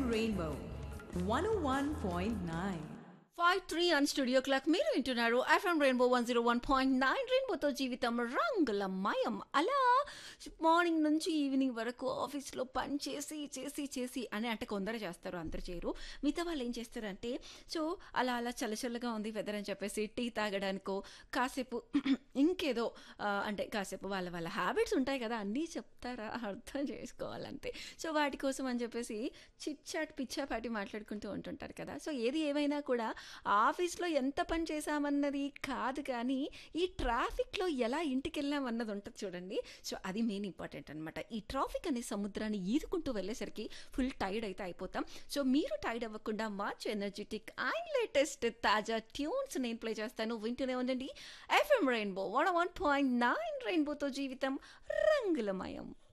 Rainbow 101.9. Five three and studio clock మీరు వింటున్నారు FM rainbow one zero one point nine రెయిన్బోతో జీవితం రంగుల మయం అలా మార్నింగ్ నుంచి ఈవినింగ్ వరకు ఆఫీస్లో పని చేసి చేసి చేసి అని అంటే కొందరు చేస్తారు అందరు చేయరు మిగతా వాళ్ళు ఏం చేస్తారంటే సో అలా అలా చల్లచల్లగా ఉంది వెదర్ అని చెప్పేసి టీ తాగడానికో కాసేపు ఇంకేదో ఆ, అంటే కాసేపు వాళ్ళ వాళ్ళ హ్యాబిట్స్ ఉంటాయి కదా అన్నీ చెప్తారా అర్థం చేసుకోవాలంతే సో వాటి కోసం అని చెప్పేసి చిట్ చాట్ పిచ్చాపాటి మాట్లాడుకుంటూ ఉంటుంటారు కదా సో ఏది ఏమైనా కూడా ఆఫీస్లో ఎంత పని చేశామన్నది కాదు కానీ ఈ ట్రాఫిక్లో ఎలా ఇంటికి వెళ్ళామన్నది ఉంటుంది చూడండి సో అది మెయిన్ ఇంపార్టెంట్ అనమాట ఈ ట్రాఫిక్ అనే సముద్రాన్ని ఈదుకుంటూ వెళ్ళేసరికి ఫుల్ టైర్డ్ అయితే అయిపోతాం సో మీరు టైర్డ్ అవ్వకుండా మార్చ్ ఎనర్జెటిక్ అండ్ లేటెస్ట్ తాజా ట్యూన్స్ నేను ప్లే చేస్తాను వింటూనే ఉండండి FM rainbow one one point nine రెయిన్బోతో జీవితం రంగులమయం